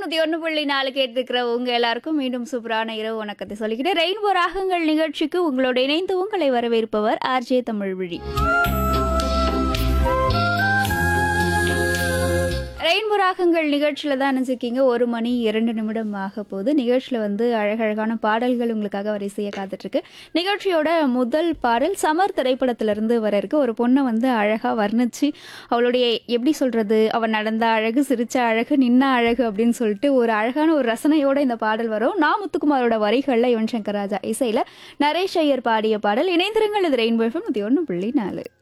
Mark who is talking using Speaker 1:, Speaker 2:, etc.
Speaker 1: நூத்தி ஒன்று புள்ளி நாலு கேட்டிருக்கிற உங்க எல்லாருக்கும் மீண்டும் சூப்பரான இரவு வணக்கத்தை சொல்லிக்கிட்டு ரெயின்போ ராகங்கள் நிகழ்ச்சிக்கு உங்களோட இணைந்து உங்களை வரவேற்பவர் ஆர்ஜே தமிழ்விழி ரெயின்போ ராகங்கள் நிகழ்ச்சியில் தான் நினைச்சிருக்கீங்க ஒரு மணி இரண்டு நிமிடம் ஆக போகுது நிகழ்ச்சியில் வந்து அழகழகான பாடல்கள் உங்களுக்காக வரிசையாக காத்துட்ருக்கு நிகழ்ச்சியோட முதல் பாடல் சமர் திரைப்படத்திலிருந்து வர இருக்கு ஒரு பொண்ணை வந்து அழகாக வர்ணிச்சு அவளுடைய எப்படி சொல்கிறது அவள் நடந்த அழகு சிரிச்ச அழகு நின்ன அழகு அப்படின்னு சொல்லிட்டு ஒரு அழகான ஒரு ரசனையோட இந்த பாடல் வரும் நான் முத்துக்குமாரோட வரிகளில் யுவன் சங்கர் ராஜா இசையில் நரேஷ் ஐயர் பாடிய பாடல் இணைந்திருங்கள் இது ரெயின்போ எஃப்எம் நூற்றி ஒன்று புள்ளி நாலு